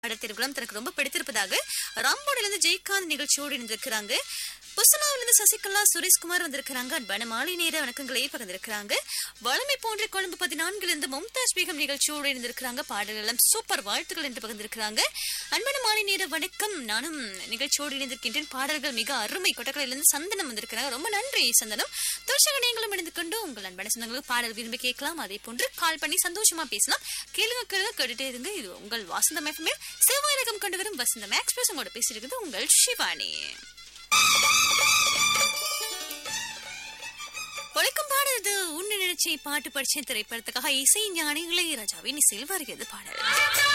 பாடத்திற்குலாம் தனக்கு ரொம்ப பிடித்திருப்பதாக ராம்போடிலிருந்து ஜெயகாந்த் நிகழ்ச்சியோடு இணைந்திருக்கிறாங்க புசனாவிலிருந்து சசிகலா சுரேஷ்குமார் வந்திருக்கிறாங்க அன்பான மாலை நேர வணக்கங்களை பகிர்ந்திருக்கிறாங்க வளமை போன்ற கொழும்பு பதினான்கிலிருந்து மும்தாஜ் பேகம் நிகழ்ச்சியோடு இணைந்திருக்கிறாங்க பாடல்கள் எல்லாம் சூப்பர் வாழ்த்துக்கள் என்று பகிர்ந்திருக்கிறாங்க அன்பான மாலை நேர வணக்கம் நானும் நிகழ்ச்சியோடு இணைந்திருக்கின்றேன் பாடல்கள் மிக அருமை கொட்டக்கலையிலிருந்து சந்தனம் வந்திருக்கிறாங்க ரொம்ப நன்றி சந்தனம் தோஷக நீங்களும் இணைந்து கொண்டு உங்கள் அன்பான சொந்தங்களுக்கு பாடல் விரும்பி கேட்கலாம் அதே போன்று கால் பண்ணி சந்தோஷமா பேசலாம் கேளுங்க கேளுங்க கேட்டுட்டே இருங்க இது உங்கள் வாசந்தம் எஃப்எம் செவ்வாய் ரகம் கொண்டு வரும் வசந்தம் எக்ஸ்பிரஸ் உங்களோட பேசியிருக்கிறது உங்கள் சிவானி ஒழுக்கம் பாடுறது உன்னை நினைச்சை பாட்டு படிச்ச திரைப்படத்துக்காக இசை ஞானி இளையராஜாவின் இசையில் வருகிறது பாடல்